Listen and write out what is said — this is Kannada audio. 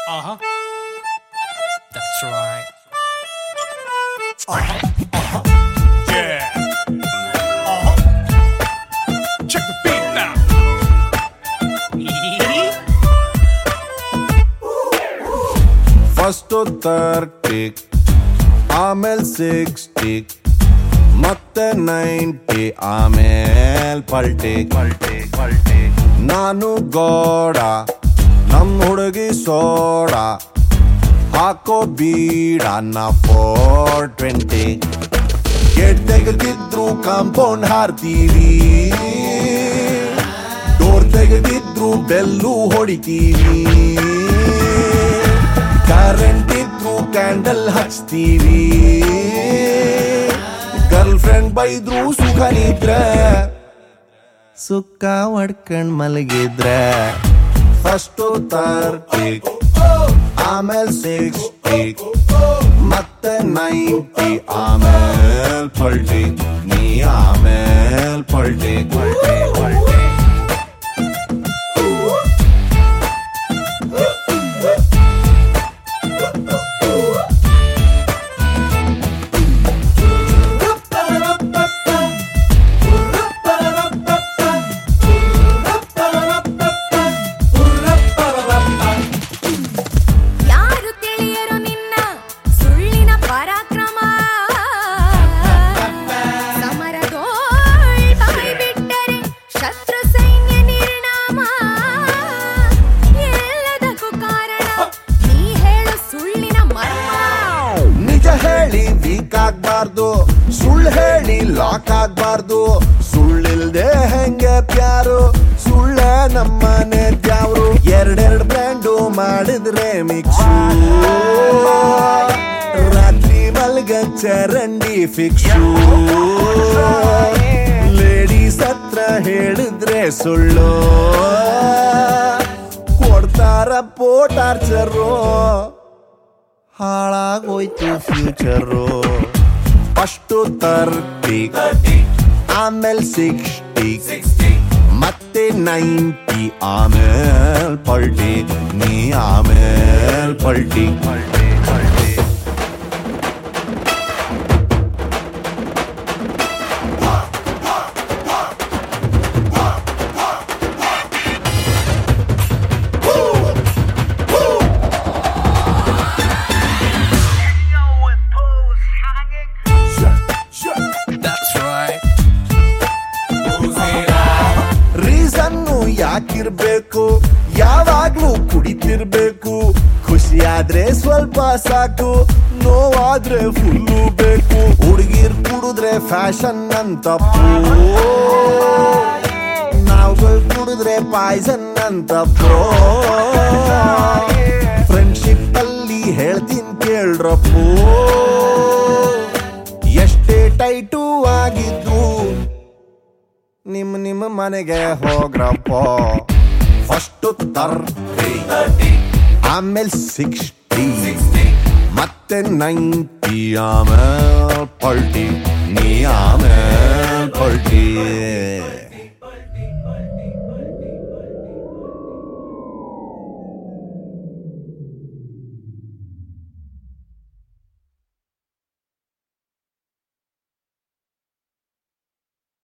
Uh huh. That's right. Yeah. Check the beat now. First ತರ್ಟಿಕ್ ಆಮೇಲೆ ಸಿಕ್ಸ್ಟಿಕ್ ಮತ್ತೆ ನೈಂಟಿ ಆಮೇಲೆ ಪಲ್ಟಿಕ್ ಪಲ್ಟಿಕ್ ಪಲ್ಟಿಕ್ ನಾನು ಗೋಡ ನಮ್ ಹುಡುಗಿ ಸೋಡ ಹಾಕೋ ಬೀಡ ನಾ ಫೋರ್ ಟ್ವೆಂಟಿ ಗೇಟ್ ತೆಗೆದಿದ್ರು ಕಾಂಪೌಂಡ್ ಹಾರ್ತೀವಿ ಡೋರ್ ತೆಗೆದಿದ್ರು ಬೆಲ್ಲು ಹೊಡಿತೀವಿ ಕರೆಂಟ್ ಇದ್ರು ಕ್ಯಾಂಡಲ್ ಹಚ್ತೀವಿ ಗರ್ಲ್ ಫ್ರೆಂಡ್ ಬೈದ್ರು ಸುಖ ನಿದ್ರೆ ಸುಕ್ಕ ಹೊಡ್ಕೊಂಡ್ ಮಲಗಿದ್ರೆ ಫಸ್ಟು ತರ್ಟಿಕ್ ಆಮೇಲೆ ಸಿಕ್ಸ್ಟಿಕ್ ಮತ್ತೆ ನೈಂಟಿ ಆಮೇಲೆ ಪಲ್ಟಿ ನೀ ಆಮೇಲೆ ಪಲ್ಟಿ ಪಲ್ಟಿ ಪಲ್ಟಿ ಯಾರು ತಿಳಿಯರು ನಿನ್ನ ಸುಳ್ಳಿನ ಪರಾಕ್ರಮ ಸಮರದೋಳ್ ಬಾಯ್ ಬಿಟ್ಟರೆ ಶತ್ರು ಸೈನ್ಯ ನಿರ್ನಾಮ ಎಲ್ಲದಕ್ಕೂ ಕಾರಣ ನೀ ಹೇಳು ಸುಳ್ಳಿನ ಮರ್ಮ ನಿಜ ಹೇಳಿ ವೀಕ್ ಆಗ್ಬಾರ್ದು ಸುಳ್ಳು ಹೇಳಿ ಲಾಕ್ ಆಗ್ಬಾರ್ದು ಸುಳ್ಳಿಲ್ದೆ ಹೆಂಗೆ ಪ್ಯಾರು ಸುಳ್ಳೆ ನಮ್ಮನೆ ದ್ಯಾವ್ರು ಎರಡೆರಡು ಬ್ರ್ಯಾಂಡು ಮಾಡಿದ್ರೆ ಮಿಕ್ಸು ರಾತ್ರಿ ಮಲ್ಗ ಚರಂಡಿ ಫಿಕ್ಸು ಲೇಡೀಸ್ ಹತ್ರ ಹೇಳಿದ್ರೆ ಸುಳ್ಳು ಕೊಡ್ತಾರ ಪೋಟಾರ್ಚರು ಹಾಳಾಗೋಯ್ತು ಫ್ಯೂಚರು ಫಸ್ಟು ತರ್ಟಿ ಆಮೇಲೆ ಸಿಕ್ಸ್ಟಿ ಮತ್ತೆ ನೈಂಟಿ ಆಮೇಲೆ ಪಲ್ಟಿ ನೀ ಆಮೇಲೆ ಪಲ್ಟಿ ಪಲ್ಟಿ ಪಲ್ಟಿ That's right. ರೀಸನ್ನು ಯಾಕಿರ್ಬೇಕು ಯಾವಾಗ್ಲೂ ಕುಡಿತಿರ್ಬೇಕು ಖುಷಿಯಾದ್ರೆ ಸ್ವಲ್ಪ ಸಾಕು ನೋವಾದ್ರೆ ಫುಲ್ಲು ಬೇಕು ಹುಡುಗಿರ್ ಕುಡಿದ್ರೆ ಫ್ಯಾಷನ್ ಅಂತಪ್ಪು ನಾವುಗಳು ಕುಡಿದ್ರೆ ಪಾಯ್ಸನ್ ಅಂತಪ್ಪು ಫ್ರೆಂಡ್ಶಿಪ್ ಅಲ್ಲಿ ಹೇಳ್ತೀನಿ ಕೇಳ್ರಪ್ಪು ಎಷ್ಟೇ ಟೈಟು ಆಗಿದ್ರು ನಿಮ್ ನಿಮ್ಮ ಮನೆಗೆ ಹೋಗ್ರಪ್ಪ ಫಸ್ಟು ತರ್ಟಿ ಆಮೇಲೆ ಸಿಕ್ಸ್ಟಿ ಮತ್ತೆ ನೈಂಟಿ ಆಮೇಲೆ ಪಲ್ಟಿ ನೀ ಆಮೇಲೆ ಪಲ್ಟಿ